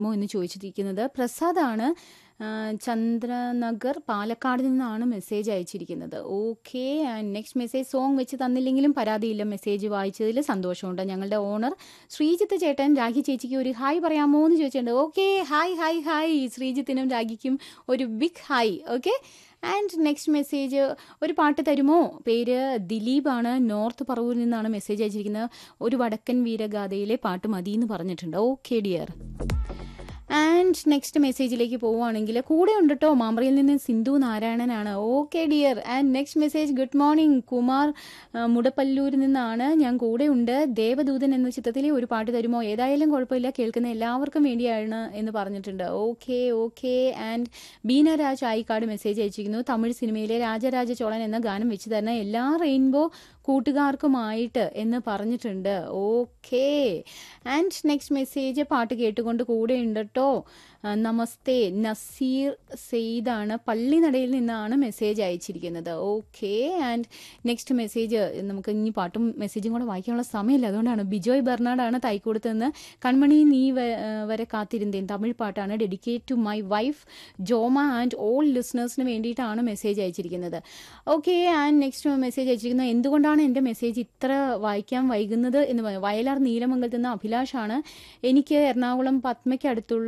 മോ എന്ന് ചോദിച്ചിരിക്കുന്നത് പ്രസാദാണ് ആ, ചന്ദ്രനഗർ പാലക്കാട് നിന്നാണ് മെസ്സേജ് അയച്ചിരിക്കുന്നത് ഓക്കെ നെക്സ്റ്റ് മെസ്സേജ് സോങ് വെച്ച് തന്നില്ലെങ്കിലും പരാതിയില്ല മെസ്സേജ് വായിച്ചതിൽ സന്തോഷമുണ്ട് ഞങ്ങളുടെ ഓണർ ശ്രീജിത്ത് ചേട്ടൻ രാഖി ചേച്ചിക്ക് ഒരു ഹായ് പറയാമോ എന്ന് ചോദിച്ചിട്ടുണ്ട് ഓക്കെ ഹായ് ഹായ് ഹായ് ശ്രീജിത്തിനും രാഖിക്കും ഒരു big hi okay and next message ഒരു പാട്ട് തരുമോ പേര് ദിലീപാണ് നോർത്ത് പറവൂരിൽ നിന്നാണ് മെസ്സേജ് അയച്ചിരിക്കുന്നത് ഒരു വടക്കൻ വീരഗാഥയിലെ പാട്ട് മതി എന്ന് പറഞ്ഞിട്ടുണ്ട് ഓക്കെ ഡിയർ ആൻഡ് നെക്സ്റ്റ് മെസ്സേജിലേക്ക് പോവുകയാണെങ്കിൽ കൂടെ ഉണ്ട് കേട്ടോ മാമ്പ്രയിൽ നിന്ന് സിന്ധു നാരായണനാണ് okay dear and next message good morning Kumar ആ, മുടപ്പല്ലൂരിൽ നിന്നാണ് ഞാൻ കൂടെ ഉണ്ട് ദേവദൂതൻ എന്ന ചിത്രത്തിലെ ഒരു പാട്ട് തരുമോ ഏതായാലും കുഴപ്പമില്ല കേൾക്കുന്ന എല്ലാവർക്കും വേണ്ടിയാണ് എന്ന് പറഞ്ഞിട്ടുണ്ട് okay okay and Beena Raj Ayikkad message അയച്ചിരിക്കുന്നു തമിഴ് സിനിമയിലെ രാജരാജ ചോളൻ എന്ന ഗാനം വെച്ച് തരുന്ന എല്ലാ റെയിൻബോ കൂട്ടുകാർക്കുമായിട്ട് എന്ന് പറഞ്ഞിട്ടുണ്ട് ഓക്കെ ആൻഡ് നെക്സ്റ്റ് മെസ്സേജ് പാട്ട് കേട്ടുകൊണ്ട് കൂടെ ഉണ്ട് കേട്ടോ നമസ്തേ നസീർ സെയ്ദാണ് പള്ളിനടയിൽ നിന്നാണ് മെസ്സേജ് അയച്ചിരിക്കുന്നത് ഓക്കെ ആൻഡ് നെക്സ്റ്റ് മെസ്സേജ് നമുക്ക് ഇനി പാട്ടും മെസ്സേജും കൂടെ വായിക്കാനുള്ള സമയമില്ല അതുകൊണ്ടാണ് ബിജോയ് ബെർണാഡാണ് തൈക്കൂടത്ത് നിന്ന് കൺമണി നീ വ- വരെ കാത്തിരുന്നേൻ തമിഴ് പാട്ടാണ് dedicate to my wife Joma and all ലിസണേഴ്സിന് വേണ്ടിയിട്ടാണ് മെസ്സേജ് അയച്ചിരിക്കുന്നത് ഓക്കെ ആൻഡ് നെക്സ്റ്റ് മെസ്സേജ് അയച്ചിരിക്കുന്നത് എന്തുകൊണ്ടാണ് എൻ്റെ മെസ്സേജ് ഇത്ര വായിക്കാൻ വൈകുന്നത് എന്ന് പറ- വയലാർ നീലമംഗലത്ത് നിന്ന് അഭിലാഷാണ് എനിക്ക് എറണാകുളം പത്മയ്ക്ക് അടുത്തുള്ള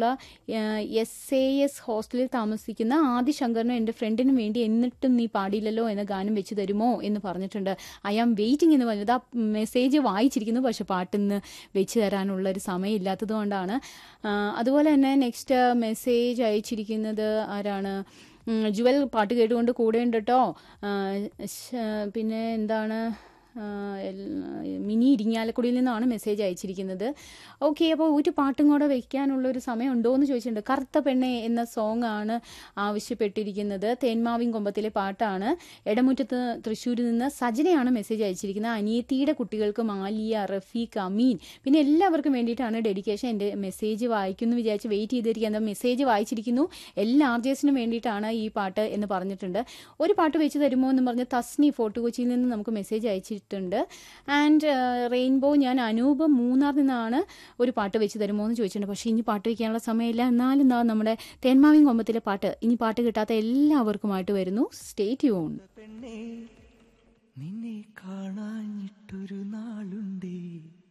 എസ് എ എസ് ഹോസ്റ്റലിൽ താമസിക്കുന്ന ആദി ശങ്കറിനും എൻ്റെ ഫ്രണ്ടിനും വേണ്ടി എന്നിട്ടും നീ പാടിയില്ലല്ലോ എന്ന ഗാനം വെച്ച് തരുമോ എന്ന് പറഞ്ഞിട്ടുണ്ട് ഐ ആം വെയിറ്റിംഗ് എന്ന് പറഞ്ഞത് ആ മെസ്സേജ് വായിച്ചിരിക്കുന്നു പക്ഷെ പാട്ടിന്ന് വെച്ച് തരാനുള്ള ഒരു സമയം ഇല്ലാത്തത് കൊണ്ടാണ് ആ, അതുപോലെ തന്നെ നെക്സ്റ്റ് മെസ്സേജ് അയച്ചിരിക്കുന്നത് ആരാണ് ഉം, ജുവൽ പാട്ട് കേട്ടുകൊണ്ട് കൂടെ ഉണ്ട് കേട്ടോ ആ, ശ- പിന്നെ എന്താണ് ആ, എൽ- മിനി ഇരിങ്ങാലക്കുടിയിൽ നിന്നാണ് മെസ്സേജ് അയച്ചിരിക്കുന്നത് ഓക്കെ അപ്പോൾ ഒരു പാട്ടും കൂടെ വെക്കാനുള്ള ഒരു സമയം ഉണ്ടോ എന്ന് ചോദിച്ചിട്ടുണ്ട് കറുത്ത പെണ്ണെ എന്ന സോങ് ആണ് ആവശ്യപ്പെട്ടിരിക്കുന്നത് തേന്മാവിൻ കൊമ്പത്തിലെ പാട്ടാണ് എടമുറ്റത്ത് തൃശ്ശൂരിൽ നിന്ന് സജനയാണ് മെസ്സേജ് അയച്ചിരിക്കുന്നത് അനിയത്തിയുടെ കുട്ടികൾക്ക് മാലിയ റഫീഖ് അമീൻ പിന്നെ എല്ലാവർക്കും വേണ്ടിയിട്ടാണ് ഡെഡിക്കേഷൻ എൻ്റെ മെസ്സേജ് വായിക്കുന്നു വിചാരിച്ച് വെയിറ്റ് ചെയ്തിരിക്കുന്നത് മെസ്സേജ് വായിച്ചിരിക്കുന്നു എല്ലാ ആർജേഴ്സിനും വേണ്ടിയിട്ടാണ് ഈ പാട്ട് എന്ന് പറഞ്ഞിട്ടുണ്ട് ഒരു പാട്ട് വെച്ച് തരുമോ എന്ന് പറഞ്ഞ് തസ്നി ഫോർട്ട് കൊച്ചിയിൽ നിന്ന് നമുക്ക് മെസ്സേജ് അയച്ചിട്ടുണ്ട് ആൻഡ് റെയിൻബോ ഞാൻ അനൂപ് മൂന്നാർ നിന്നാണ് ഒരു പാട്ട് വെച്ച് തരുമോ എന്ന് ചോദിച്ചിട്ടുണ്ട് പക്ഷേ ഇനി പാട്ട് വെക്കാനുള്ള സമയമില്ല എന്നാലും എന്താ നമ്മുടെ തേന്മാവിൻ കൊമ്പത്തിലെ പാട്ട് ഇനി പാട്ട് കിട്ടാത്ത എല്ലാവർക്കുമായിട്ട് വരുന്നു സ്റ്റേറ്റ് യൂൺ പെണ്ണേ നിന്നെ കാണാഞ്ഞിട്ടൊരു നാളുണ്ടേ